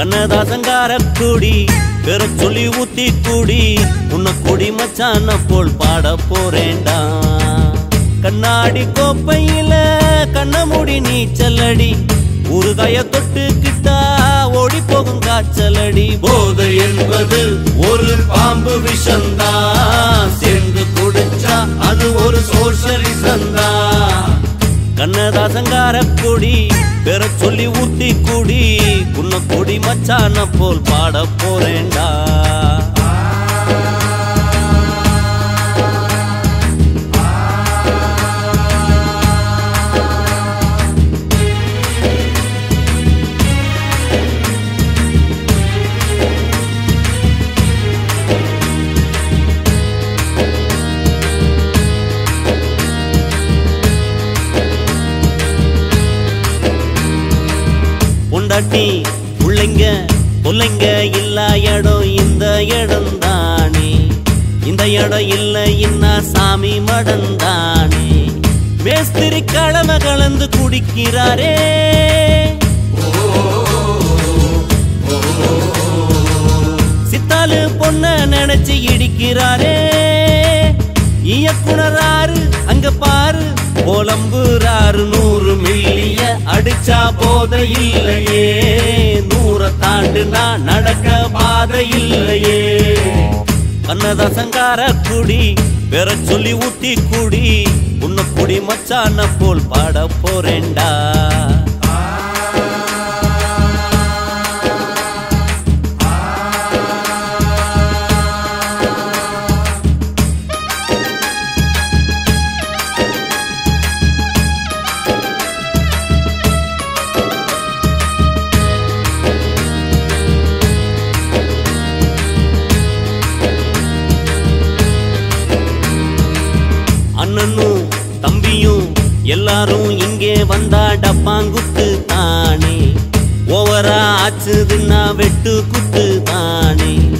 கண்ணதாசங்கார கூடி பெற சொல்லி ஊத்தி கூடி உன்னை கொடி மச்சான போல் பாட போறேன்டா கண்ணாடி கோப்பையில கண்ண மூடி நீச்சலடி ஊறுகாய தொட்டுக்கிட்டா ஓடி போகும் காய்ச்சலடி போதை என்பது ஒரு பாம்பு விஷந்தான் சேர்ந்து குடிச்சா அது ஒரு சோஷலிசந்தா கண்ணதாசங்கார கொடி பெற சொல்லி ஊத்தி குடி உன்னை கொடி மச்சான போல் பாட போறேன்டா பொண்டாட்டி பிள்ளைங்க பிள்ளைங்க இல்ல இடம் இந்த இடம் தானே இந்த இடம் இல்ல இன்னா சாமி மடம் தானே மேஸ்திரி கலம கலந்து குடிக்கிறாரே சித்தாலு பொண்ண நினைச்சு இடிக்கிறாரே இயக்குனராரு அங்க பாரு புலம்புறாரு நூறு மில்லிய அடிச்சா போத இல்லையே நூற தாண்டுனா நடக்க பாதை இல்லையே கண்ணதாசங்கார குடி பெற சொல்லி ஊத்தி குடி உன்னை குடி மச்சான போல் பாட போறேன்டா அண்ணனும் தம்பியும் எல்லாரும் இங்கே வந்தா டப்பாங்குத்து தானே ஓவரா ஆச்சுதுன்னா வெட்டு குத்து தானே